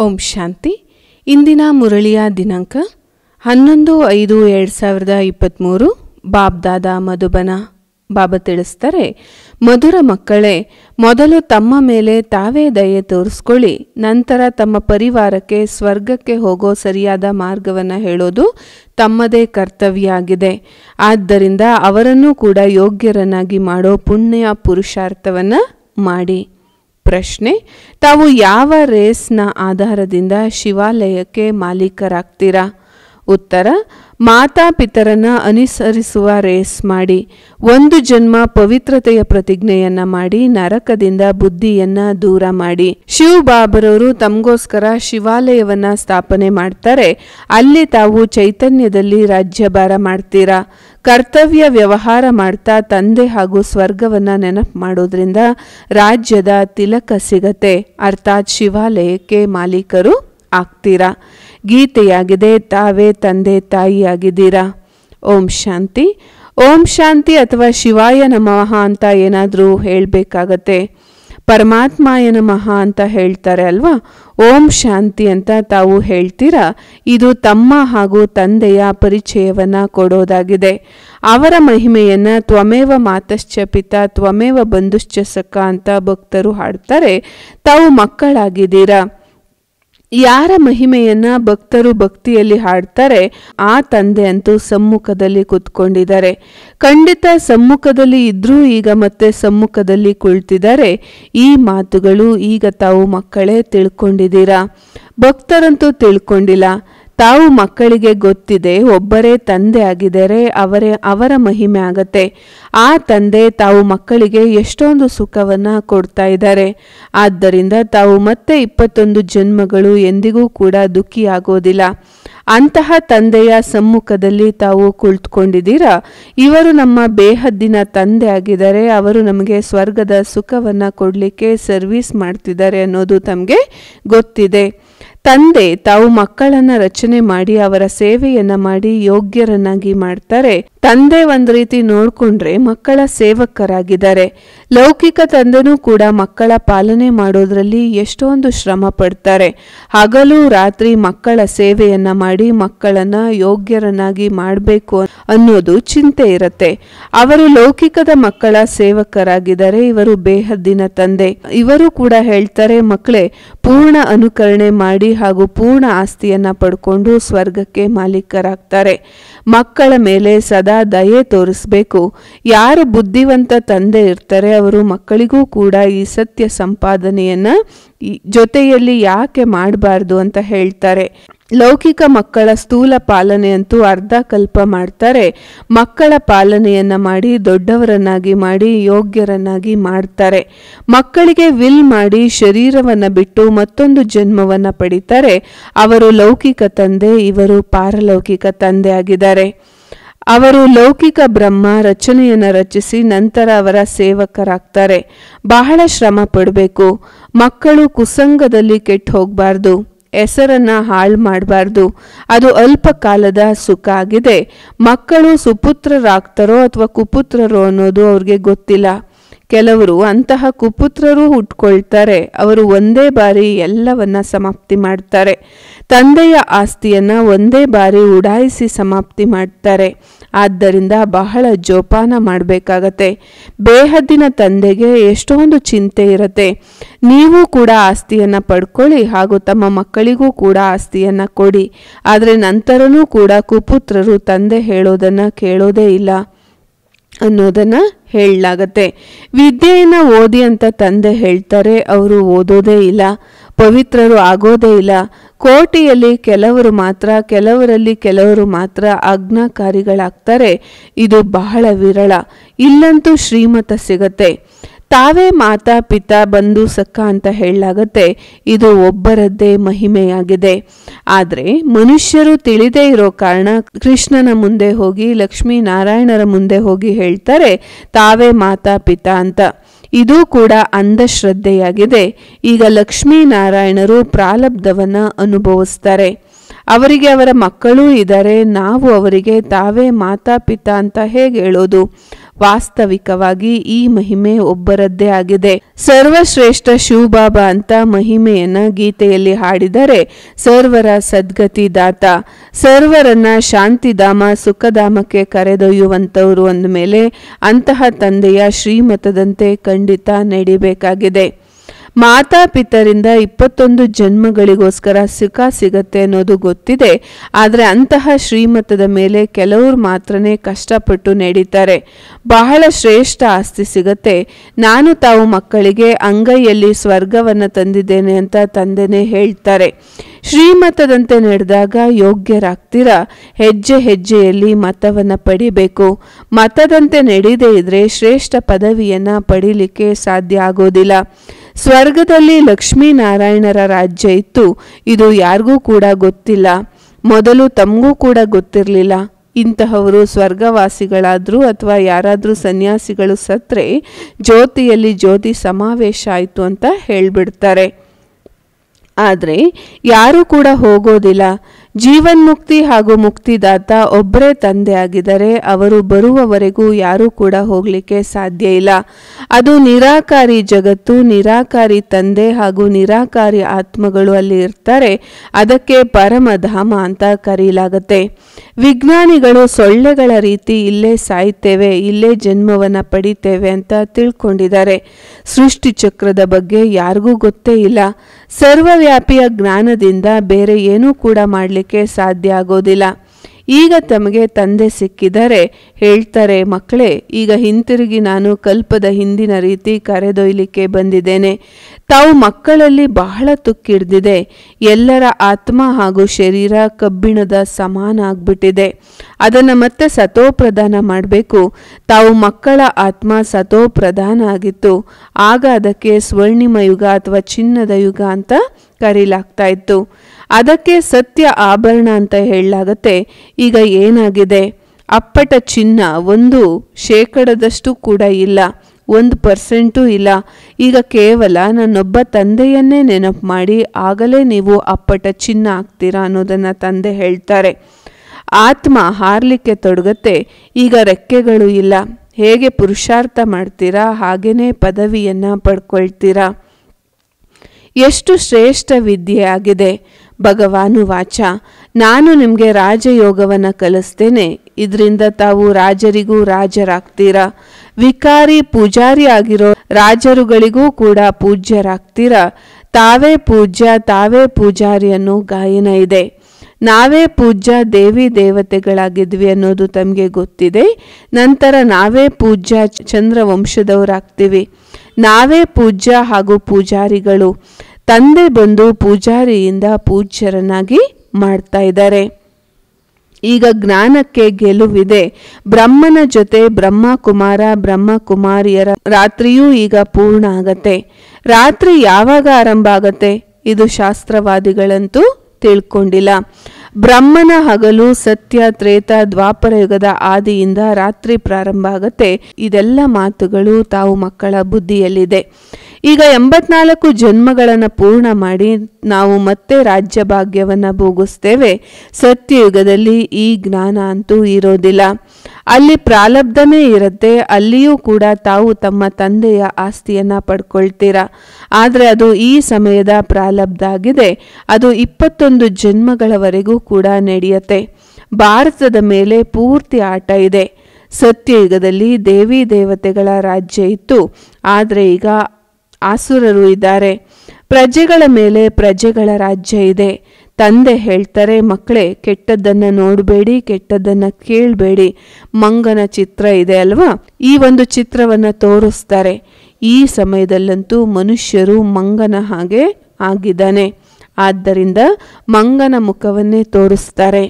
ಓಂ ಶಾಂತಿ ಇಂದಿನ ಮುರಳಿಯ ದಿನಾಂಕ ಹನ್ನೊಂದು ಐದು ಎರಡು ಸಾವಿರದ ಇಪ್ಪತ್ತ್ಮೂರು ಬಾಬ್ದಾದ ಮಧುಬನ ಬಾಬಾ ತಿಳಿಸ್ತಾರೆ ಮಧುರ ಮಕ್ಕಳೇ ಮೊದಲು ತಮ್ಮ ಮೇಲೆ ತಾವೇ ದಯೆ ತೋರಿಸ್ಕೊಳ್ಳಿ ನಂತರ ತಮ್ಮ ಪರಿವಾರಕ್ಕೆ ಸ್ವರ್ಗಕ್ಕೆ ಹೋಗೋ ಸರಿಯಾದ ಮಾರ್ಗವನ್ನು ಹೇಳೋದು ತಮ್ಮದೇ ಕರ್ತವ್ಯ ಆಗಿದೆ ಆದ್ದರಿಂದ ಅವರನ್ನು ಕೂಡ ಯೋಗ್ಯರನ್ನಾಗಿ ಮಾಡೋ ಪುಣ್ಯ ಪುರುಷಾರ್ಥವನ್ನು ಮಾಡಿ ಪ್ರಶ್ನೆ ತಾವು ಯಾವ ರೇಸ್ನ ಆಧಾರದಿಂದ ಶಿವಾಲಯಕ್ಕೆ ಮಾಲೀಕರಾಗ್ತೀರಾ ಉತ್ತರ ಮಾತಾಪಿತರನ್ನ ಅನುಸರಿಸುವ ರೇಸ್ ಮಾಡಿ ಒಂದು ಜನ್ಮ ಪವಿತ್ರತೆಯ ಪ್ರತಿಜ್ಞೆಯನ್ನ ಮಾಡಿ ನರಕದಿಂದ ಬುದ್ಧಿಯನ್ನ ದೂರ ಮಾಡಿ ಶಿವ್ ಬಾಬರವರು ತಮಗೋಸ್ಕರ ಶಿವಾಲಯವನ್ನ ಸ್ಥಾಪನೆ ಮಾಡ್ತಾರೆ ಅಲ್ಲಿ ತಾವು ಚೈತನ್ಯದಲ್ಲಿ ರಾಜ್ಯಭಾರ ಮಾಡ್ತೀರಾ ಕರ್ತವ್ಯ ವ್ಯವಹಾರ ಮಾಡ್ತಾ ತಂದೆ ಹಾಗೂ ಸ್ವರ್ಗವನ್ನ ನೆನಪು ಮಾಡೋದ್ರಿಂದ ರಾಜ್ಯದ ತಿಲಕ ಸಿಗತ್ತೆ ಅರ್ಥಾತ್ ಶಿವಾಲಯಕ್ಕೆ ಮಾಲೀಕರು ಆಗ್ತೀರಾ ಗೀತೆಯಾಗಿದೆ ತಾವೇ ತಂದೆ ತಾಯಿಯಾಗಿದ್ದೀರಾ ಓಂ ಶಾಂತಿ ಓಂ ಶಾಂತಿ ಅಥವಾ ಶಿವಾಯ ನಮಃ ಅಂತ ಏನಾದರೂ ಹೇಳಬೇಕಾಗತ್ತೆ ಪರಮಾತ್ಮಾಯ ನಮಃ ಅಂತ ಹೇಳ್ತಾರೆ ಅಲ್ವಾ ಓಂ ಶಾಂತಿ ಅಂತ ತಾವು ಹೇಳ್ತೀರಾ ಇದು ತಮ್ಮ ಹಾಗೂ ತಂದೆಯ ಪರಿಚಯವನ್ನ ಕೊಡೋದಾಗಿದೆ ಅವರ ಮಹಿಮೆಯನ್ನ ತ್ವಮೇವ ಮಾತಶ್ಚ ಪಿತ ತ್ವಮೇವ ಬಂಧುಶ್ಚ ಸಖ ಅಂತ ಭಕ್ತರು ಹಾಡ್ತಾರೆ ತಾವು ಮಕ್ಕಳಾಗಿದ್ದೀರಾ ಯಾರ ಮಹಿಮೆಯನ್ನ ಭಕ್ತರು ಭಕ್ತಿಯಲ್ಲಿ ಹಾಡ್ತಾರೆ ಆ ತಂದೆ ಅಂತೂ ಸಮ್ಮುಖದಲ್ಲಿ ಕುತ್ಕೊಂಡಿದ್ದಾರೆ ಖಂಡಿತ ಸಮ್ಮುಖದಲ್ಲಿ ಇದ್ರೂ ಈಗ ಮತ್ತೆ ಸಮ್ಮುಖದಲ್ಲಿ ಕುಳಿತಿದ್ದಾರೆ ಈ ಮಾತುಗಳು ಈಗ ತಾವು ಮಕ್ಕಳೇ ತಿಳ್ಕೊಂಡಿದ್ದೀರಾ ಭಕ್ತರಂತೂ ತಿಳ್ಕೊಂಡಿಲ್ಲ ತಾವು ಮಕ್ಕಳಿಗೆ ಗೊತ್ತಿದೆ ಒಬ್ಬರೇ ತಂದೆ ಆಗಿದ್ದಾರೆ ಅವರೇ ಅವರ ಮಹಿಮೆ ಆಗತ್ತೆ ಆ ತಂದೆ ತಾವು ಮಕ್ಕಳಿಗೆ ಎಷ್ಟೊಂದು ಸುಖವನ್ನ ಕೊಡ್ತಾ ಇದ್ದಾರೆ ಆದ್ದರಿಂದ ತಾವು ಮತ್ತೆ ಇಪ್ಪತ್ತೊಂದು ಜನ್ಮಗಳು ಎಂದಿಗೂ ಕೂಡ ದುಃಖಿಯಾಗೋದಿಲ್ಲ ಅಂತಹ ತಂದೆಯ ಸಮ್ಮುಖದಲ್ಲಿ ತಾವು ಕುಳಿತುಕೊಂಡಿದ್ದೀರಾ ಇವರು ನಮ್ಮ ಬೇಹದ್ದಿನ ತಂದೆ ಆಗಿದ್ದಾರೆ ಅವರು ನಮಗೆ ಸ್ವರ್ಗದ ಸುಖವನ್ನ ಕೊಡಲಿಕ್ಕೆ ಸರ್ವಿಸ್ ಮಾಡ್ತಿದ್ದಾರೆ ಅನ್ನೋದು ತಮಗೆ ಗೊತ್ತಿದೆ ತಂದೆ ತಾವು ಮಕ್ಕಳನ್ನ ರಚನೆ ಮಾಡಿ ಅವರ ಸೇವೆಯನ್ನ ಮಾಡಿ ಯೋಗ್ಯರನ್ನಾಗಿ ಮಾಡ್ತಾರೆ ತಂದೆ ಒಂದ್ ರೀತಿ ನೋಡ್ಕೊಂಡ್ರೆ ಮಕ್ಕಳ ಸೇವಕರಾಗಿದ್ದಾರೆ ಲೌಕಿಕ ತಂದೆನೂ ಕೂಡ ಮಕ್ಕಳ ಪಾಲನೆ ಮಾಡೋದ್ರಲ್ಲಿ ಎಷ್ಟೊಂದು ಶ್ರಮ ಪಡ್ತಾರೆ ಹಗಲು ರಾತ್ರಿ ಮಕ್ಕಳ ಸೇವೆಯನ್ನ ಮಾಡಿ ಮಕ್ಕಳನ್ನ ಯೋಗ್ಯರನ್ನಾಗಿ ಮಾಡಬೇಕು ಅನ್ನೋದು ಚಿಂತೆ ಇರತ್ತೆ ಅವರು ಲೌಕಿಕದ ಮಕ್ಕಳ ಸೇವಕರಾಗಿದ್ದಾರೆ ಇವರು ಬೇಹದ್ದಿನ ತಂದೆ ಇವರು ಕೂಡ ಹೇಳ್ತಾರೆ ಮಕ್ಕಳೇ ಪೂರ್ಣ ಅನುಕರಣೆ ಮಾಡಿ ಹಾಗೂ ಪೂರ್ಣ ಆಸ್ತಿಯನ್ನ ಪಡ್ಕೊಂಡು ಸ್ವರ್ಗಕ್ಕೆ ಮಾಲೀಕರಾಗ್ತಾರೆ ಮಕ್ಕಳ ಮೇಲೆ ಸದಾ ದಯೆ ತೋರಿಸ್ಬೇಕು ಯಾರು ಬುದ್ಧಿವಂತ ತಂದೆ ಇರ್ತಾರೆ ಅವರು ಮಕ್ಕಳಿಗೂ ಕೂಡ ಈ ಸತ್ಯ ಸಂಪಾದನೆಯನ್ನ ಜೊತೆಯಲ್ಲಿ ಯಾಕೆ ಮಾಡಬಾರ್ದು ಅಂತ ಹೇಳ್ತಾರೆ ಲೌಕಿಕ ಮಕ್ಕಳ ಸ್ಥೂಲ ಪಾಲನೆಯಂತೂ ಅರ್ಧ ಕಲ್ಪ ಮಾಡ್ತಾರೆ ಮಕ್ಕಳ ಪಾಲನೆಯನ್ನ ಮಾಡಿ ದೊಡ್ಡವರನ್ನಾಗಿ ಮಾಡಿ ಯೋಗ್ಯರನ್ನಾಗಿ ಮಾಡ್ತಾರೆ ಮಕ್ಕಳಿಗೆ ವಿಲ್ ಮಾಡಿ ಶರೀರವನ್ನ ಬಿಟ್ಟು ಮತ್ತೊಂದು ಜನ್ಮವನ್ನ ಪಡಿತಾರೆ ಅವರು ಲೌಕಿಕ ತಂದೆ ಇವರು ಪಾರಲೌಕಿಕ ತಂದೆ ಆಗಿದ್ದಾರೆ ಅವರು ಲೌಕಿಕ ಬ್ರಹ್ಮ ರಚನೆಯನ್ನು ರಚಿಸಿ ನಂತರ ಅವರ ಸೇವಕರಾಗ್ತಾರೆ ಬಹಳ ಶ್ರಮ ಪಡಬೇಕು ಮಕ್ಕಳು ಕುಸಂಗದಲ್ಲಿ ಕೆಟ್ಟು ಹೋಗಬಾರ್ದು ಹೆಸರನ್ನ ಹಾಳು ಮಾಡಬಾರ್ದು ಅದು ಅಲ್ಪ ಕಾಲದ ಸುಖ ಆಗಿದೆ ಮಕ್ಕಳು ಸುಪುತ್ರರಾಗ್ತಾರೋ ಅಥವಾ ಕುಪುತ್ರರೋ ಅನ್ನೋದು ಅವ್ರಿಗೆ ಗೊತ್ತಿಲ್ಲ ಕೆಲವರು ಅಂತಹ ಕುಪುತ್ರರು ಹುಟ್ಕೊಳ್ತಾರೆ ಅವರು ಒಂದೇ ಬಾರಿ ಎಲ್ಲವನ್ನ ಸಮಾಪ್ತಿ ಮಾಡ್ತಾರೆ ತಂದೆಯ ಆಸ್ತಿಯನ್ನ ಒಂದೇ ಬಾರಿ ಉಡಾಯಿಸಿ ಸಮಾಪ್ತಿ ಮಾಡ್ತಾರೆ ಆದ್ದರಿಂದ ಬಹಳ ಜೋಪಾನ ಮಾಡಬೇಕಾಗತ್ತೆ ಬೇಹದ್ದಿನ ತಂದೆಗೆ ಎಷ್ಟೊಂದು ಚಿಂತೆ ಇರತ್ತೆ ನೀವು ಕೂಡ ಆಸ್ತಿಯನ್ನ ಪಡ್ಕೊಳ್ಳಿ ಹಾಗೂ ತಮ್ಮ ಮಕ್ಕಳಿಗೂ ಕೂಡ ಆಸ್ತಿಯನ್ನ ಕೊಡಿ ಆದರೆ ನಂತರನೂ ಕೂಡ ಕುಪುತ್ರರು ತಂದೆ ಹೇಳೋದನ್ನ ಕೇಳೋದೇ ಇಲ್ಲ ಅನ್ನೋದನ್ನ ಹೇಳಲಾಗತ್ತೆ ವಿದ್ಯೆಯನ್ನ ಓದಿ ಅಂತ ತಂದೆ ಹೇಳ್ತಾರೆ ಅವರು ಓದೋದೇ ಇಲ್ಲ ಪವಿತ್ರರು ಆಗೋದೇ ಇಲ್ಲ ಕೋಟಿಯಲ್ಲಿ ಕೆಲವರು ಮಾತ್ರ ಕೆಲವರಲ್ಲಿ ಕೆಲವರು ಮಾತ್ರ ಆಜ್ಞಾಕಾರಿಗಳಾಗ್ತಾರೆ ಇದು ಬಹಳ ವಿರಳ ಇಲ್ಲಂತೂ ಶ್ರೀಮತ ಸಿಗತ್ತೆ ತಾವೇ ಮಾತಾ ಪಿತಾ ಬಂಧು ಸಖ ಅಂತ ಹೇಳಲಾಗತ್ತೆ ಇದು ಒಬ್ಬರದ್ದೇ ಮಹಿಮೆಯಾಗಿದೆ ಆದರೆ ಮನುಷ್ಯರು ತಿಳಿದೇ ಇರೋ ಕಾರಣ ಕೃಷ್ಣನ ಮುಂದೆ ಹೋಗಿ ಲಕ್ಷ್ಮೀ ನಾರಾಯಣರ ಮುಂದೆ ಹೋಗಿ ಹೇಳ್ತಾರೆ ತಾವೇ ಮಾತಾ ಪಿತಾ ಅಂತ ಇದು ಕೂಡ ಅಂಧಶ್ರದ್ಧೆಯಾಗಿದೆ ಈಗ ಲಕ್ಷ್ಮೀ ನಾರಾಯಣರು ಪ್ರಾಲಬ್ಧವನ್ನ ಅನುಭವಿಸ್ತಾರೆ ಅವರಿಗೆ ಅವರ ಮಕ್ಕಳೂ ಇದ್ದಾರೆ ನಾವು ಅವರಿಗೆ ತಾವೇ ಮಾತಾ ಪಿತಾ ಅಂತ ಹೇಗೆ ಹೇಳೋದು ವಾಸ್ತವಿಕವಾಗಿ ಈ ಮಹಿಮೆ ಒಬ್ಬರದ್ದೇ ಆಗಿದೆ ಸರ್ವಶ್ರೇಷ್ಠ ಶಿವಬಾಬಾ ಅಂತ ಮಹಿಮೆಯನ್ನ ಗೀತೆಯಲ್ಲಿ ಹಾಡಿದರೆ ಸರ್ವರ ಸದ್ಗತಿ ದಾತ ಸರ್ವರನ್ನ ಶಾಂತಿಧಾಮ ಸುಖಧಾಮಕ್ಕೆ ಕರೆದೊಯ್ಯುವಂತವರು ಅಂದಮೇಲೆ ಅಂತಹ ತಂದೆಯ ಶ್ರೀಮತದಂತೆ ಖಂಡಿತ ನಡಿಬೇಕಾಗಿದೆ ಮಾತಾಪಿತರಿಂದ ಇಪ್ಪತ್ತೊಂದು ಜನ್ಮಗಳಿಗೋಸ್ಕರ ಸುಖ ಸಿಗತ್ತೆ ಅನ್ನೋದು ಗೊತ್ತಿದೆ ಆದರೆ ಅಂತಹ ಶ್ರೀಮತದ ಮೇಲೆ ಕೆಲವರು ಮಾತ್ರನೇ ಕಷ್ಟಪಟ್ಟು ನಡೀತಾರೆ ಬಹಳ ಶ್ರೇಷ್ಠ ಆಸ್ತಿ ಸಿಗತ್ತೆ ನಾನು ತಾವು ಮಕ್ಕಳಿಗೆ ಅಂಗೈಯಲ್ಲಿ ಸ್ವರ್ಗವನ್ನು ತಂದಿದ್ದೇನೆ ಅಂತ ತಂದೆನೇ ಹೇಳ್ತಾರೆ ಶ್ರೀಮತದಂತೆ ನಡೆದಾಗ ಯೋಗ್ಯರಾಗ್ತೀರಾ ಹೆಜ್ಜೆ ಹೆಜ್ಜೆಯಲ್ಲಿ ಮತವನ್ನು ಪಡಿಬೇಕು ಮತದಂತೆ ನಡೆಯದೇ ಇದ್ರೆ ಶ್ರೇಷ್ಠ ಪದವಿಯನ್ನ ಪಡಿಲಿಕ್ಕೆ ಸಾಧ್ಯ ಆಗೋದಿಲ್ಲ ಸ್ವರ್ಗದಲ್ಲಿ ಲಕ್ಷ್ಮೀನಾರಾಯಣರ ರಾಜ್ಯ ಇತ್ತು ಇದು ಯಾರಿಗೂ ಕೂಡ ಗೊತ್ತಿಲ್ಲ ಮೊದಲು ತಮಗೂ ಕೂಡ ಗೊತ್ತಿರಲಿಲ್ಲ ಇಂತಹವರು ಸ್ವರ್ಗವಾಸಿಗಳಾದರೂ ಅಥವಾ ಯಾರಾದರೂ ಸನ್ಯಾಸಿಗಳು ಸತ್ರೆ ಜ್ಯೋತಿಯಲ್ಲಿ ಜ್ಯೋತಿ ಸಮಾವೇಶ ಆಯಿತು ಅಂತ ಹೇಳ್ಬಿಡ್ತಾರೆ ಆದರೆ ಯಾರೂ ಕೂಡ ಹೋಗೋದಿಲ್ಲ ಜೀವನ್ಮುಕ್ತಿ ಹಾಗೂ ಮುಕ್ತಿದಾತ ಒಬ್ಬರೇ ತಂದೆ ಆಗಿದ್ದಾರೆ ಅವರು ಬರುವವರೆಗೂ ಯಾರೂ ಕೂಡ ಹೋಗಲಿಕ್ಕೆ ಸಾಧ್ಯ ಇಲ್ಲ ಅದು ನಿರಾಕಾರಿ ಜಗತ್ತು ನಿರಾಕಾರಿ ತಂದೆ ಹಾಗೂ ನಿರಾಕಾರಿ ಆತ್ಮಗಳು ಅಲ್ಲಿ ಇರ್ತಾರೆ ಅದಕ್ಕೆ ಪರಮಧಾಮ ಅಂತ ಕರೀಲಾಗತ್ತೆ ವಿಜ್ಞಾನಿಗಳು ಸೊಳ್ಳೆಗಳ ರೀತಿ ಇಲ್ಲೇ ಸಾಯ್ತೇವೆ ಇಲ್ಲೇ ಜನ್ಮವನ್ನು ಪಡಿತೇವೆ ಅಂತ ತಿಳ್ಕೊಂಡಿದ್ದಾರೆ ಸೃಷ್ಟಿ ಚಕ್ರದ ಬಗ್ಗೆ ಯಾರಿಗೂ ಗೊತ್ತೇ ಇಲ್ಲ ಸರ್ವವ್ಯಾಪಿಯ ಜ್ಞಾನದಿಂದ ಬೇರೆ ಏನೂ ಕೂಡ ಮಾಡಲಿಕ್ಕೆ ಸಾಧ್ಯ ಆಗೋದಿಲ್ಲ ಈಗ ತಮಗೆ ತಂದೆ ಸಿಕ್ಕಿದರೆ ಹೇಳ್ತಾರೆ ಮಕ್ಕಳೇ ಈಗ ಹಿಂತಿರುಗಿ ನಾನು ಕಲ್ಪದ ಹಿಂದಿನ ರೀತಿ ಕರೆದೊಯ್ಲಿಕ್ಕೆ ಬಂದಿದ್ದೇನೆ ತಾವು ಮಕ್ಕಳಲ್ಲಿ ಬಹಳ ತುಕ್ಕಿಡ್ದಿದೆ ಎಲ್ಲರ ಆತ್ಮ ಹಾಗೂ ಶರೀರ ಕಬ್ಬಿಣದ ಸಮಾನ ಆಗ್ಬಿಟ್ಟಿದೆ ಅದನ್ನು ಮತ್ತೆ ಸತೋಪ್ರದಾನ ಮಾಡಬೇಕು ತಾವು ಮಕ್ಕಳ ಆತ್ಮ ಸತೋಪ್ರಧಾನ ಆಗಿತ್ತು ಆಗ ಅದಕ್ಕೆ ಸ್ವರ್ಣಿಮ ಯುಗ ಅಥವಾ ಚಿನ್ನದ ಯುಗ ಅಂತ ಕರೀಲಾಗ್ತಾ ಇತ್ತು ಅದಕ್ಕೆ ಸತ್ಯ ಆಭರಣ ಅಂತ ಹೇಳಲಾಗತ್ತೆ ಈಗ ಏನಾಗಿದೆ ಅಪ್ಪಟ ಚಿನ್ನ ಒಂದು ಶೇಕಡದಷ್ಟು ಕೂಡ ಇಲ್ಲ ಒಂದು ಪರ್ಸೆಂಟೂ ಇಲ್ಲ ಈಗ ಕೇವಲ ನನ್ನೊಬ್ಬ ತಂದೆಯನ್ನೇ ನೆನಪು ಮಾಡಿ ಆಗಲೇ ನೀವು ಅಪ್ಪಟ ಚಿನ್ನ ಆಗ್ತೀರಾ ಅನ್ನೋದನ್ನು ತಂದೆ ಹೇಳ್ತಾರೆ ಆತ್ಮ ಹಾರಲಿಕ್ಕೆ ತೊಡಗತ್ತೆ ಈಗ ರೆಕ್ಕೆಗಳು ಇಲ್ಲ ಹೇಗೆ ಪುರುಷಾರ್ಥ ಮಾಡ್ತೀರಾ ಹಾಗೇನೇ ಪದವಿಯನ್ನು ಪಡ್ಕೊಳ್ತೀರಾ ಎಷ್ಟು ಶ್ರೇಷ್ಠ ವಿದ್ಯೆ ಆಗಿದೆ ಭಗವಾನು ವಾಚ ನಾನು ನಿಮಗೆ ರಾಜಯೋಗವನ್ನು ಕಲಿಸ್ತೇನೆ ಇದರಿಂದ ತಾವು ರಾಜರಿಗೂ ರಾಜರಾಗ್ತೀರಾ ವಿಕಾರಿ ಪೂಜಾರಿ ಆಗಿರೋ ರಾಜರುಗಳಿಗೂ ಕೂಡ ಪೂಜ್ಯರಾಗ್ತೀರಾ ತಾವೇ ಪೂಜ್ಯ ತಾವೇ ಪೂಜಾರಿ ಅನ್ನೋ ಗಾಯನ ಇದೆ ನಾವೇ ಪೂಜ್ಯ ದೇವಿ ದೇವತೆಗಳಾಗಿದ್ವಿ ಅನ್ನೋದು ತಮಗೆ ಗೊತ್ತಿದೆ ನಂತರ ನಾವೇ ಪೂಜ್ಯ ಚಂದ್ರವಂಶದವರಾಗ್ತೀವಿ ನಾವೇ ಪೂಜ್ಯ ಹಾಗೂ ಪೂಜಾರಿಗಳು ತಂದೆ ಬಂದು ಪೂಜಾರಿಯಿಂದ ಪೂಜ್ಯರನ್ನಾಗಿ ಮಾಡ್ತಾ ಇದ್ದಾರೆ ಈಗ ಜ್ಞಾನಕ್ಕೆ ಗೆಲುವಿದೆ ಬ್ರಹ್ಮನ ಜೊತೆ ಬ್ರಹ್ಮ ಕುಮಾರ ಬ್ರಹ್ಮ ಕುಮಾರಿಯರ ರಾತ್ರಿಯೂ ಈಗ ಪೂರ್ಣ ಆಗತ್ತೆ ರಾತ್ರಿ ಯಾವಾಗ ಆರಂಭ ಆಗತ್ತೆ ಇದು ಶಾಸ್ತ್ರವಾದಿಗಳಂತೂ ತಿಳ್ಕೊಂಡಿಲ್ಲ ಬ್ರಹ್ಮನ ಹಗಲು ಸತ್ಯ ತ್ರೇತ ದ್ವಾಪರ ಯುಗದ ಆದಿಯಿಂದ ರಾತ್ರಿ ಪ್ರಾರಂಭ ಆಗತ್ತೆ ಇದೆಲ್ಲ ಮಾತುಗಳು ತಾವು ಮಕ್ಕಳ ಬುದ್ಧಿಯಲ್ಲಿದೆ ಈಗ ಎಂಬತ್ನಾಲ್ಕು ಜನ್ಮಗಳನ್ನು ಪೂರ್ಣ ಮಾಡಿ ನಾವು ಮತ್ತೆ ರಾಜ್ಯ ಭಾಗ್ಯವನ್ನು ಭೋಗಿಸ್ತೇವೆ ಸತ್ಯಯುಗದಲ್ಲಿ ಈ ಜ್ಞಾನ ಅಂತೂ ಇರೋದಿಲ್ಲ ಅಲ್ಲಿ ಪ್ರಾಲಬ್ಧನೇ ಇರುತ್ತೆ ಅಲ್ಲಿಯೂ ಕೂಡ ತಾವು ತಮ್ಮ ತಂದೆಯ ಆಸ್ತಿಯನ್ನ ಪಡ್ಕೊಳ್ತೀರಾ ಆದರೆ ಅದು ಈ ಸಮಯದ ಪ್ರಾಲಬ್ಧ ಆಗಿದೆ ಅದು ಇಪ್ಪತ್ತೊಂದು ಜನ್ಮಗಳವರೆಗೂ ಕೂಡ ನಡೆಯುತ್ತೆ ಭಾರತದ ಮೇಲೆ ಪೂರ್ತಿ ಆಟ ಇದೆ ಸತ್ಯಯುಗದಲ್ಲಿ ದೇವಿ ದೇವತೆಗಳ ರಾಜ್ಯ ಇತ್ತು ಆದರೆ ಈಗ ಆಸುರರು ಇದ್ದಾರೆ ಪ್ರಜೆಗಳ ಮೇಲೆ ಪ್ರಜೆಗಳ ರಾಜ್ಯ ಇದೆ ತಂದೆ ಹೇಳ್ತಾರೆ ಮಕ್ಕಳೇ ಕೆಟ್ಟದ್ದನ್ನು ನೋಡಬೇಡಿ ಕೆಟ್ಟದ್ದನ್ನು ಕೇಳಬೇಡಿ ಮಂಗನ ಚಿತ್ರ ಇದೆ ಅಲ್ವಾ ಈ ಒಂದು ಚಿತ್ರವನ್ನು ತೋರಿಸ್ತಾರೆ ಈ ಸಮಯದಲ್ಲಂತೂ ಮನುಷ್ಯರು ಮಂಗನ ಹಾಗೆ ಆಗಿದ್ದಾನೆ ಆದ್ದರಿಂದ ಮಂಗನ ಮುಖವನ್ನೇ ತೋರಿಸ್ತಾರೆ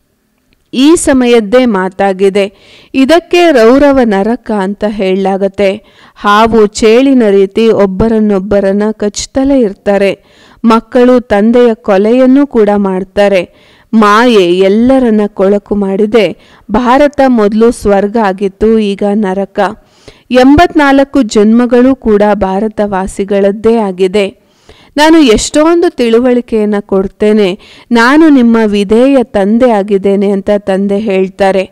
ಈ ಸಮಯದ್ದೇ ಮಾತಾಗಿದೆ ಇದಕ್ಕೆ ರೌರವ ನರಕ ಅಂತ ಹೇಳಲಾಗತ್ತೆ ಹಾವು ಚೇಳಿನ ರೀತಿ ಒಬ್ಬರನ್ನೊಬ್ಬರನ್ನ ಕಚ್ತಲೇ ಇರ್ತಾರೆ ಮಕ್ಕಳು ತಂದೆಯ ಕೊಲೆಯನ್ನು ಕೂಡ ಮಾಡ್ತಾರೆ ಮಾಯೆ ಎಲ್ಲರನ್ನ ಕೊಳಕು ಮಾಡಿದೆ ಭಾರತ ಮೊದಲು ಸ್ವರ್ಗ ಆಗಿತ್ತು ಈಗ ನರಕ ಎಂಬತ್ನಾಲ್ಕು ಜನ್ಮಗಳು ಕೂಡ ಭಾರತವಾಸಿಗಳದ್ದೇ ಆಗಿದೆ ನಾನು ಎಷ್ಟೊಂದು ತಿಳುವಳಿಕೆಯನ್ನು ಕೊಡ್ತೇನೆ ನಾನು ನಿಮ್ಮ ವಿಧೇಯ ತಂದೆ ಆಗಿದ್ದೇನೆ ಅಂತ ತಂದೆ ಹೇಳ್ತಾರೆ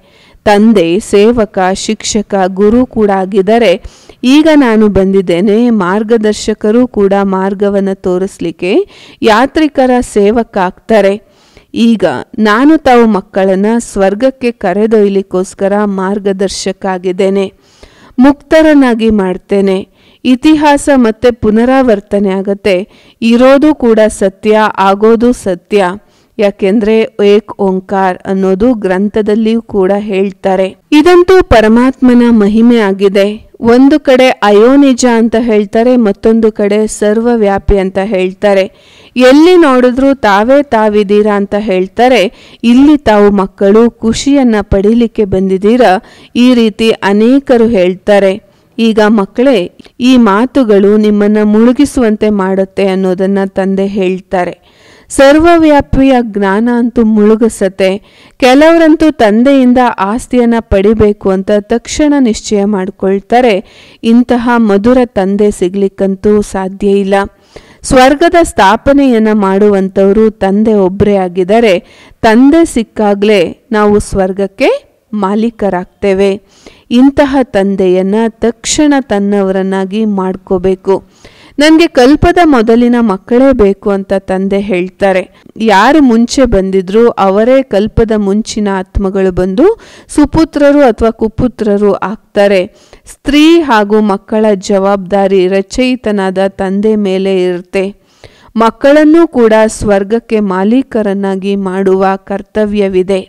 ತಂದೆ ಸೇವಕ ಶಿಕ್ಷಕ ಗುರು ಕೂಡ ಆಗಿದ್ದಾರೆ ಈಗ ನಾನು ಬಂದಿದ್ದೇನೆ ಮಾರ್ಗದರ್ಶಕರು ಕೂಡ ಮಾರ್ಗವನ್ನು ತೋರಿಸ್ಲಿಕ್ಕೆ ಯಾತ್ರಿಕರ ಸೇವಕ ಆಗ್ತಾರೆ ಈಗ ನಾನು ತಾವು ಮಕ್ಕಳನ್ನ ಸ್ವರ್ಗಕ್ಕೆ ಕರೆದೊಯ್ಲಿಕ್ಕೋಸ್ಕರ ಮಾರ್ಗದರ್ಶಕ ಆಗಿದ್ದೇನೆ ಮುಕ್ತರನ್ನಾಗಿ ಮಾಡ್ತೇನೆ ಇತಿಹಾಸ ಮತ್ತೆ ಪುನರಾವರ್ತನೆ ಆಗತ್ತೆ ಇರೋದು ಕೂಡ ಸತ್ಯ ಆಗೋದು ಸತ್ಯ ಯಾಕೆಂದ್ರೆ ಏಕ್ ಓಂಕಾರ್ ಅನ್ನೋದು ಗ್ರಂಥದಲ್ಲಿಯೂ ಕೂಡ ಹೇಳ್ತಾರೆ ಇದಂತೂ ಪರಮಾತ್ಮನ ಮಹಿಮೆ ಆಗಿದೆ ಒಂದು ಕಡೆ ಅಯೋನಿಜ ಅಂತ ಹೇಳ್ತಾರೆ ಮತ್ತೊಂದು ಕಡೆ ಸರ್ವವ್ಯಾಪಿ ಅಂತ ಹೇಳ್ತಾರೆ ಎಲ್ಲಿ ನೋಡಿದ್ರೂ ತಾವೇ ತಾವಿದ್ದೀರಾ ಅಂತ ಹೇಳ್ತಾರೆ ಇಲ್ಲಿ ತಾವು ಮಕ್ಕಳು ಖುಷಿಯನ್ನ ಪಡೀಲಿಕ್ಕೆ ಬಂದಿದ್ದೀರಾ ಈ ರೀತಿ ಅನೇಕರು ಹೇಳ್ತಾರೆ ಈಗ ಮಕ್ಕಳೇ ಈ ಮಾತುಗಳು ನಿಮ್ಮನ್ನ ಮುಳುಗಿಸುವಂತೆ ಮಾಡುತ್ತೆ ಅನ್ನೋದನ್ನ ತಂದೆ ಹೇಳ್ತಾರೆ ಸರ್ವವ್ಯಾಪಿಯ ಜ್ಞಾನ ಅಂತೂ ಮುಳುಗಿಸತ್ತೆ ಕೆಲವರಂತೂ ತಂದೆಯಿಂದ ಆಸ್ತಿಯನ್ನ ಪಡಿಬೇಕು ಅಂತ ತಕ್ಷಣ ನಿಶ್ಚಯ ಮಾಡ್ಕೊಳ್ತಾರೆ ಇಂತಹ ಮಧುರ ತಂದೆ ಸಿಗ್ಲಿಕ್ಕಂತೂ ಸಾಧ್ಯ ಇಲ್ಲ ಸ್ವರ್ಗದ ಸ್ಥಾಪನೆಯನ್ನ ಮಾಡುವಂಥವರು ತಂದೆ ಒಬ್ಬರೇ ಆಗಿದ್ದಾರೆ ತಂದೆ ಸಿಕ್ಕಾಗ್ಲೇ ನಾವು ಸ್ವರ್ಗಕ್ಕೆ ಮಾಲೀಕರಾಗ್ತೇವೆ ಇಂತಹ ತಂದೆಯನ್ನ ತಕ್ಷಣ ತನ್ನವರನ್ನಾಗಿ ಮಾಡ್ಕೋಬೇಕು ನನಗೆ ಕಲ್ಪದ ಮೊದಲಿನ ಮಕ್ಕಳೇ ಬೇಕು ಅಂತ ತಂದೆ ಹೇಳ್ತಾರೆ ಯಾರು ಮುಂಚೆ ಬಂದಿದ್ರು ಅವರೇ ಕಲ್ಪದ ಮುಂಚಿನ ಆತ್ಮಗಳು ಬಂದು ಸುಪುತ್ರರು ಅಥವಾ ಕುಪುತ್ರರು ಆಗ್ತಾರೆ ಸ್ತ್ರೀ ಹಾಗೂ ಮಕ್ಕಳ ಜವಾಬ್ದಾರಿ ರಚಯಿತನಾದ ತಂದೆ ಮೇಲೆ ಇರುತ್ತೆ ಮಕ್ಕಳನ್ನೂ ಕೂಡ ಸ್ವರ್ಗಕ್ಕೆ ಮಾಲೀಕರನ್ನಾಗಿ ಮಾಡುವ ಕರ್ತವ್ಯವಿದೆ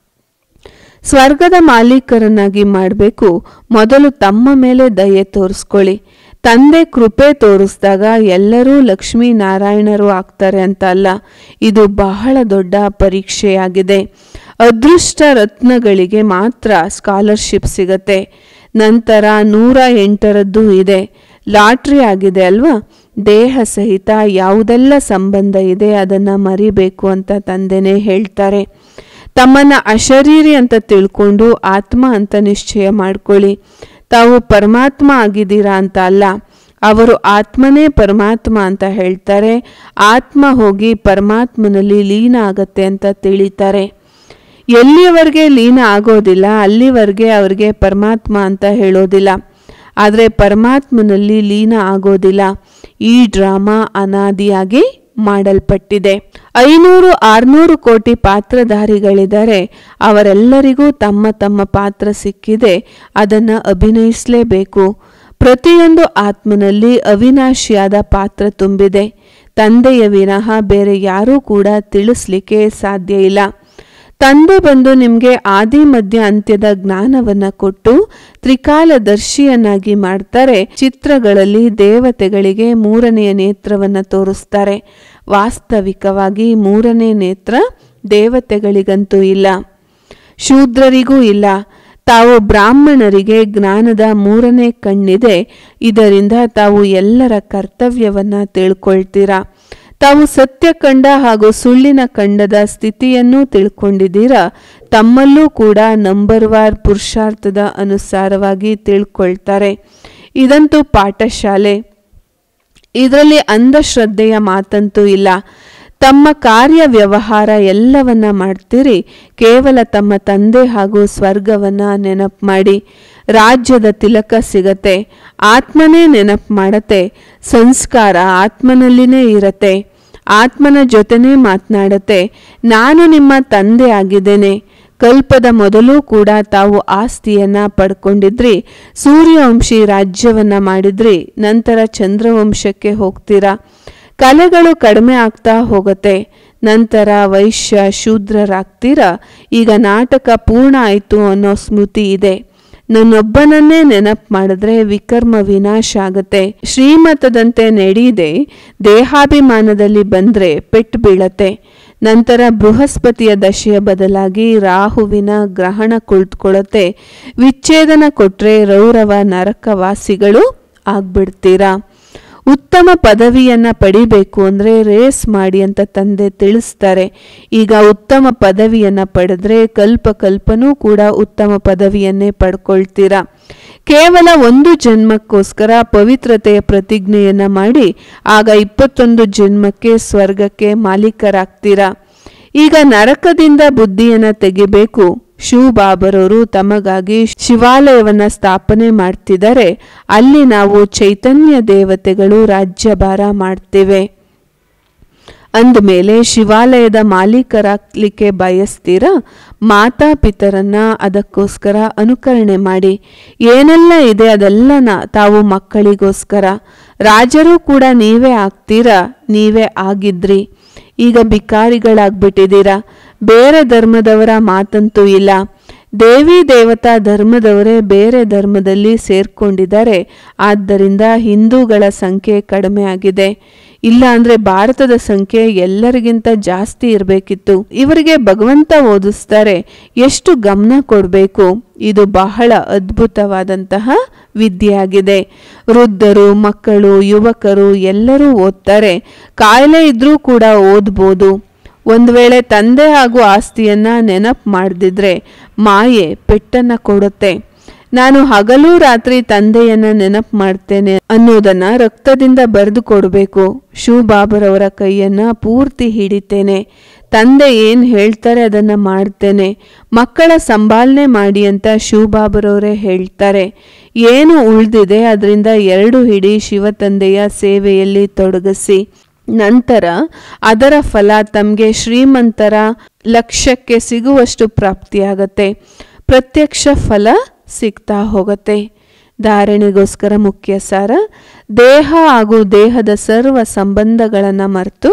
ಸ್ವರ್ಗದ ಮಾಲೀಕರನ್ನಾಗಿ ಮಾಡಬೇಕು ಮೊದಲು ತಮ್ಮ ಮೇಲೆ ದಯೆ ತೋರಿಸ್ಕೊಳ್ಳಿ ತಂದೆ ಕೃಪೆ ತೋರಿಸಿದಾಗ ಎಲ್ಲರೂ ಲಕ್ಷ್ಮೀ ನಾರಾಯಣರು ಆಗ್ತಾರೆ ಅಂತ ಅಲ್ಲ ಇದು ಬಹಳ ದೊಡ್ಡ ಪರೀಕ್ಷೆಯಾಗಿದೆ ಅದೃಷ್ಟ ರತ್ನಗಳಿಗೆ ಮಾತ್ರ ಸ್ಕಾಲರ್ಶಿಪ್ ಸಿಗತ್ತೆ ನಂತರ ನೂರ ಎಂಟರದ್ದು ಇದೆ ಲಾಟ್ರಿ ಆಗಿದೆ ಅಲ್ವಾ ದೇಹ ಸಹಿತ ಯಾವುದೆಲ್ಲ ಸಂಬಂಧ ಇದೆ ಅದನ್ನು ಮರಿಬೇಕು ಅಂತ ತಂದೆನೇ ಹೇಳ್ತಾರೆ ತಮ್ಮನ್ನ ಅಶರೀರಿ ಅಂತ ತಿಳ್ಕೊಂಡು ಆತ್ಮ ಅಂತ ನಿಶ್ಚಯ ಮಾಡ್ಕೊಳ್ಳಿ ತಾವು ಪರಮಾತ್ಮ ಆಗಿದ್ದೀರಾ ಅಂತ ಅಲ್ಲ ಅವರು ಆತ್ಮನೇ ಪರಮಾತ್ಮ ಅಂತ ಹೇಳ್ತಾರೆ ಆತ್ಮ ಹೋಗಿ ಪರಮಾತ್ಮನಲ್ಲಿ ಲೀನ ಆಗತ್ತೆ ಅಂತ ತಿಳಿತಾರೆ ಎಲ್ಲಿಯವರೆಗೆ ಲೀನ ಆಗೋದಿಲ್ಲ ಅಲ್ಲಿವರೆಗೆ ಅವರಿಗೆ ಪರಮಾತ್ಮ ಅಂತ ಹೇಳೋದಿಲ್ಲ ಆದರೆ ಪರಮಾತ್ಮನಲ್ಲಿ ಲೀನ ಆಗೋದಿಲ್ಲ ಈ ಡ್ರಾಮಾ ಅನಾದಿಯಾಗಿ ಮಾಡಲ್ಪಟ್ಟಿದೆ ಐನೂರು ಆರ್ನೂರು ಕೋಟಿ ಪಾತ್ರಧಾರಿಗಳಿದ್ದಾರೆ ಅವರೆಲ್ಲರಿಗೂ ತಮ್ಮ ತಮ್ಮ ಪಾತ್ರ ಸಿಕ್ಕಿದೆ ಅದನ್ನು ಅಭಿನಯಿಸಲೇಬೇಕು ಪ್ರತಿಯೊಂದು ಆತ್ಮನಲ್ಲಿ ಅವಿನಾಶಿಯಾದ ಪಾತ್ರ ತುಂಬಿದೆ ತಂದೆಯ ವಿನಃ ಬೇರೆ ಯಾರೂ ಕೂಡ ತಿಳಿಸ್ಲಿಕ್ಕೆ ಸಾಧ್ಯ ಇಲ್ಲ ತಂದೆ ಬಂದು ನಿಮಗೆ ಆದಿ ಮಧ್ಯ ಅಂತ್ಯದ ಜ್ಞಾನವನ್ನ ಕೊಟ್ಟು ತ್ರಿಕಾಲದರ್ಶಿಯನ್ನಾಗಿ ಮಾಡ್ತಾರೆ ಚಿತ್ರಗಳಲ್ಲಿ ದೇವತೆಗಳಿಗೆ ಮೂರನೆಯ ನೇತ್ರವನ್ನ ತೋರಿಸ್ತಾರೆ ವಾಸ್ತವಿಕವಾಗಿ ಮೂರನೇ ನೇತ್ರ ದೇವತೆಗಳಿಗಂತೂ ಇಲ್ಲ ಶೂದ್ರರಿಗೂ ಇಲ್ಲ ತಾವು ಬ್ರಾಹ್ಮಣರಿಗೆ ಜ್ಞಾನದ ಮೂರನೇ ಕಣ್ಣಿದೆ ಇದರಿಂದ ತಾವು ಎಲ್ಲರ ಕರ್ತವ್ಯವನ್ನ ತಿಳ್ಕೊಳ್ತೀರಾ ತಾವು ಸತ್ಯ ಕಂಡ ಹಾಗೂ ಸುಳ್ಳಿನ ಕಂಡದ ಸ್ಥಿತಿಯನ್ನೂ ತಿಳ್ಕೊಂಡಿದ್ದೀರಾ ತಮ್ಮಲ್ಲೂ ಕೂಡ ನಂಬರ್ ವಾರ್ ಪುರುಷಾರ್ಥದ ಅನುಸಾರವಾಗಿ ತಿಳ್ಕೊಳ್ತಾರೆ ಇದಂತೂ ಪಾಠಶಾಲೆ ಇದರಲ್ಲಿ ಅಂಧಶ್ರದ್ಧೆಯ ಮಾತಂತೂ ಇಲ್ಲ ತಮ್ಮ ಕಾರ್ಯ ವ್ಯವಹಾರ ಎಲ್ಲವನ್ನ ಮಾಡ್ತೀರಿ ಕೇವಲ ತಮ್ಮ ತಂದೆ ಹಾಗೂ ಸ್ವರ್ಗವನ್ನ ನೆನಪು ಮಾಡಿ ರಾಜ್ಯದ ತಿಲಕ ಸಿಗತ್ತೆ ಆತ್ಮನೇ ನೆನಪು ಮಾಡತ್ತೆ ಸಂಸ್ಕಾರ ಆತ್ಮನಲ್ಲಿನೇ ಇರತ್ತೆ ಆತ್ಮನ ಜೊತೆನೇ ಮಾತನಾಡತ್ತೆ ನಾನು ನಿಮ್ಮ ತಂದೆ ಆಗಿದ್ದೇನೆ ಕಲ್ಪದ ಮೊದಲು ಕೂಡ ತಾವು ಆಸ್ತಿಯನ್ನ ಪಡ್ಕೊಂಡಿದ್ರಿ ಸೂರ್ಯವಂಶಿ ರಾಜ್ಯವನ್ನ ಮಾಡಿದ್ರಿ ನಂತರ ಚಂದ್ರವಂಶಕ್ಕೆ ಹೋಗ್ತೀರಾ ಕಲೆಗಳು ಕಡಿಮೆ ಆಗ್ತಾ ಹೋಗುತ್ತೆ ನಂತರ ವೈಶ್ಯ ಶೂದ್ರರಾಗ್ತೀರಾ ಈಗ ನಾಟಕ ಪೂರ್ಣ ಆಯಿತು ಅನ್ನೋ ಸ್ಮೃತಿ ಇದೆ ನನ್ನೊಬ್ಬನನ್ನೇ ನೆನಪು ಮಾಡಿದ್ರೆ ವಿಕರ್ಮ ವಿನಾಶ ಆಗತ್ತೆ ಶ್ರೀಮತದಂತೆ ನಡೆಯದೆ ದೇಹಾಭಿಮಾನದಲ್ಲಿ ಬಂದ್ರೆ ಪೆಟ್ಟು ಬೀಳತ್ತೆ ನಂತರ ಬೃಹಸ್ಪತಿಯ ದಶೆಯ ಬದಲಾಗಿ ರಾಹುವಿನ ಗ್ರಹಣ ಕುಳಿತುಕೊಳ್ಳುತ್ತೆ ವಿಚ್ಛೇದನ ಕೊಟ್ರೆ ರೌರವ ನರಕವಾಸಿಗಳು ಆಗ್ಬಿಡ್ತೀರಾ ಉತ್ತಮ ಪದವಿಯನ್ನ ಪಡಿಬೇಕು ಅಂದ್ರೆ ರೇಸ್ ಮಾಡಿ ಅಂತ ತಂದೆ ತಿಳಿಸ್ತಾರೆ ಈಗ ಉತ್ತಮ ಪದವಿಯನ್ನ ಪಡೆದ್ರೆ ಕಲ್ಪ ಕಲ್ಪನೂ ಕೂಡ ಉತ್ತಮ ಪದವಿಯನ್ನೇ ಪಡ್ಕೊಳ್ತೀರಾ ಕೇವಲ ಒಂದು ಜನ್ಮಕ್ಕೋಸ್ಕರ ಪವಿತ್ರತೆಯ ಪ್ರತಿಜ್ಞೆಯನ್ನ ಮಾಡಿ ಆಗ ಇಪ್ಪತ್ತೊಂದು ಜನ್ಮಕ್ಕೆ ಸ್ವರ್ಗಕ್ಕೆ ಮಾಲೀಕರಾಗ್ತೀರಾ ಈಗ ನರಕದಿಂದ ಬುದ್ಧಿಯನ್ನ ತೆಗಿಬೇಕು ಶಿವ್ ಬಾಬರವರು ತಮಗಾಗಿ ಶಿವಾಲಯವನ್ನ ಸ್ಥಾಪನೆ ಮಾಡ್ತಿದ್ದಾರೆ ಅಲ್ಲಿ ನಾವು ಚೈತನ್ಯ ದೇವತೆಗಳು ರಾಜ್ಯಭಾರ ಮಾಡ್ತೇವೆ ಅಂದಮೇಲೆ ಶಿವಾಲಯದ ಮಾಲೀಕರಾಗ್ಲಿಕ್ಕೆ ಬಯಸ್ತೀರಾ ಮಾತಾ ಪಿತರನ್ನ ಅದಕ್ಕೋಸ್ಕರ ಅನುಕರಣೆ ಮಾಡಿ ಏನೆಲ್ಲ ಇದೆ ಅದೆಲ್ಲನ ತಾವು ಮಕ್ಕಳಿಗೋಸ್ಕರ ರಾಜರು ಕೂಡ ನೀವೇ ಆಗ್ತೀರಾ ನೀವೇ ಆಗಿದ್ರಿ ಈಗ ಭಿಕಾರಿಗಳಾಗ್ಬಿಟ್ಟಿದ್ದೀರಾ ಬೇರೆ ಧರ್ಮದವರ ಮಾತಂತೂ ಇಲ್ಲ ದೇವಿ ದೇವತಾ ಧರ್ಮದವರೇ ಬೇರೆ ಧರ್ಮದಲ್ಲಿ ಸೇರ್ಕೊಂಡಿದ್ದಾರೆ ಆದ್ದರಿಂದ ಹಿಂದೂಗಳ ಸಂಖ್ಯೆ ಕಡಿಮೆ ಆಗಿದೆ ಇಲ್ಲ ಅಂದ್ರೆ ಭಾರತದ ಸಂಖ್ಯೆ ಎಲ್ಲರಿಗಿಂತ ಜಾಸ್ತಿ ಇರಬೇಕಿತ್ತು ಇವರಿಗೆ ಭಗವಂತ ಓದಿಸ್ತಾರೆ ಎಷ್ಟು ಗಮನ ಕೊಡಬೇಕು ಇದು ಬಹಳ ಅದ್ಭುತವಾದಂತಹ ವಿದ್ಯೆಯಾಗಿದೆ ವೃದ್ಧರು ಮಕ್ಕಳು ಯುವಕರು ಎಲ್ಲರೂ ಓದ್ತಾರೆ ಕಾಯಿಲೆ ಇದ್ರೂ ಕೂಡ ಓದ್ಬೋದು ಒಂದು ವೇಳೆ ತಂದೆ ಹಾಗೂ ಆಸ್ತಿಯನ್ನ ನೆನಪು ಮಾಡದಿದ್ರೆ ಮಾಯೆ ಪೆಟ್ಟನ್ನ ಕೊಡುತ್ತೆ ನಾನು ಹಗಲು ರಾತ್ರಿ ತಂದೆಯನ್ನ ನೆನಪು ಮಾಡ್ತೇನೆ ಅನ್ನೋದನ್ನ ರಕ್ತದಿಂದ ಬರೆದು ಕೊಡಬೇಕು ಶಿವಬಾಬರವರ ಕೈಯನ್ನ ಪೂರ್ತಿ ಹಿಡಿತೇನೆ ತಂದೆ ಏನ್ ಹೇಳ್ತಾರೆ ಅದನ್ನ ಮಾಡ್ತೇನೆ ಮಕ್ಕಳ ಸಂಭಾಲನೆ ಮಾಡಿ ಅಂತ ಶಿವಬಾಬರವರೇ ಹೇಳ್ತಾರೆ ಏನು ಉಳಿದಿದೆ ಅದರಿಂದ ಎರಡು ಹಿಡಿ ಶಿವತಂದೆಯ ಸೇವೆಯಲ್ಲಿ ತೊಡಗಿಸಿ ನಂತರ ಅದರ ಫಲ ತಮಗೆ ಶ್ರೀಮಂತರ ಲಕ್ಷ್ಯಕ್ಕೆ ಸಿಗುವಷ್ಟು ಪ್ರಾಪ್ತಿಯಾಗತ್ತೆ ಪ್ರತ್ಯಕ್ಷ ಫಲ ಸಿಗ್ತಾ ಹೋಗತ್ತೆ ಧಾರಣೆಗೋಸ್ಕರ ಮುಖ್ಯ ಸಾರ ದೇಹ ಹಾಗೂ ದೇಹದ ಸರ್ವ ಸಂಬಂಧಗಳನ್ನು ಮರೆತು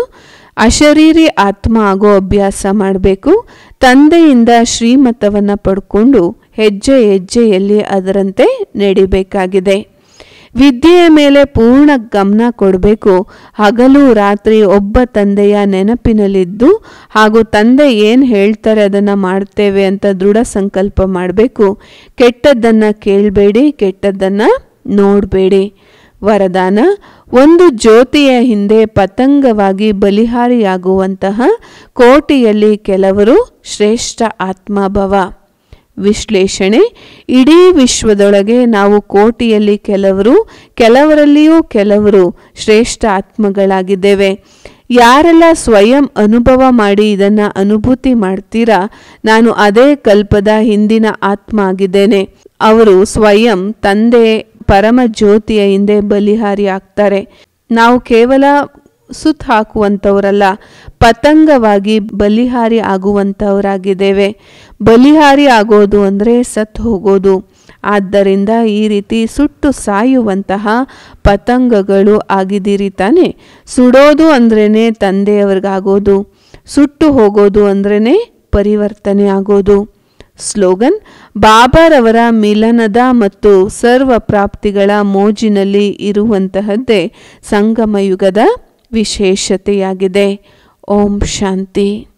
ಅಶರೀರಿ ಆತ್ಮ ಆಗೋ ಅಭ್ಯಾಸ ಮಾಡಬೇಕು ತಂದೆಯಿಂದ ಶ್ರೀಮತವನ್ನು ಪಡ್ಕೊಂಡು ಹೆಜ್ಜೆ ಹೆಜ್ಜೆಯಲ್ಲಿ ಅದರಂತೆ ನಡಿಬೇಕಾಗಿದೆ ವಿದ್ಯೆಯ ಮೇಲೆ ಪೂರ್ಣ ಗಮನ ಕೊಡಬೇಕು ಹಗಲು ರಾತ್ರಿ ಒಬ್ಬ ತಂದೆಯ ನೆನಪಿನಲ್ಲಿದ್ದು ಹಾಗೂ ತಂದೆ ಏನು ಹೇಳ್ತಾರೆ ಅದನ್ನು ಮಾಡ್ತೇವೆ ಅಂತ ದೃಢ ಸಂಕಲ್ಪ ಮಾಡಬೇಕು ಕೆಟ್ಟದ್ದನ್ನು ಕೇಳಬೇಡಿ ಕೆಟ್ಟದ್ದನ್ನು ನೋಡಬೇಡಿ ವರದಾನ ಒಂದು ಜ್ಯೋತಿಯ ಹಿಂದೆ ಪತಂಗವಾಗಿ ಬಲಿಹಾರಿಯಾಗುವಂತಹ ಕೋಟಿಯಲ್ಲಿ ಕೆಲವರು ಶ್ರೇಷ್ಠ ಆತ್ಮಭವ ವಿಶ್ಲೇಷಣೆ ಇಡೀ ವಿಶ್ವದೊಳಗೆ ನಾವು ಕೋಟಿಯಲ್ಲಿ ಕೆಲವರು ಕೆಲವರಲ್ಲಿಯೂ ಕೆಲವರು ಶ್ರೇಷ್ಠ ಆತ್ಮಗಳಾಗಿದ್ದೇವೆ ಯಾರೆಲ್ಲ ಸ್ವಯಂ ಅನುಭವ ಮಾಡಿ ಇದನ್ನ ಅನುಭೂತಿ ಮಾಡ್ತೀರಾ ನಾನು ಅದೇ ಕಲ್ಪದ ಹಿಂದಿನ ಆತ್ಮ ಆಗಿದ್ದೇನೆ ಅವರು ಸ್ವಯಂ ತಂದೆ ಪರಮ ಜ್ಯೋತಿಯ ಹಿಂದೆ ಬಲಿಹಾರಿ ಆಗ್ತಾರೆ ನಾವು ಕೇವಲ ಸುತ್ತ ಹಾಕುವಂಥವರಲ್ಲ ಪತಂಗವಾಗಿ ಬಲಿಹಾರಿ ಆಗುವಂಥವರಾಗಿದ್ದೇವೆ ಬಲಿಹಾರಿ ಆಗೋದು ಅಂದರೆ ಸತ್ತು ಹೋಗೋದು ಆದ್ದರಿಂದ ಈ ರೀತಿ ಸುಟ್ಟು ಸಾಯುವಂತಹ ಪತಂಗಗಳು ಆಗಿದ್ದೀರಿ ತಾನೆ ಸುಡೋದು ಅಂದ್ರೇ ತಂದೆಯವ್ರಿಗಾಗೋದು ಸುಟ್ಟು ಹೋಗೋದು ಅಂದ್ರೇ ಪರಿವರ್ತನೆ ಆಗೋದು ಸ್ಲೋಗನ್ ಬಾಬಾರವರ ಮಿಲನದ ಮತ್ತು ಸರ್ವ ಪ್ರಾಪ್ತಿಗಳ ಮೋಜಿನಲ್ಲಿ ಇರುವಂತಹದ್ದೇ ಸಂಗಮಯುಗದ ವಿಶೇಷತೆಯಾಗಿದೆ ಓಂ ಶಾಂತಿ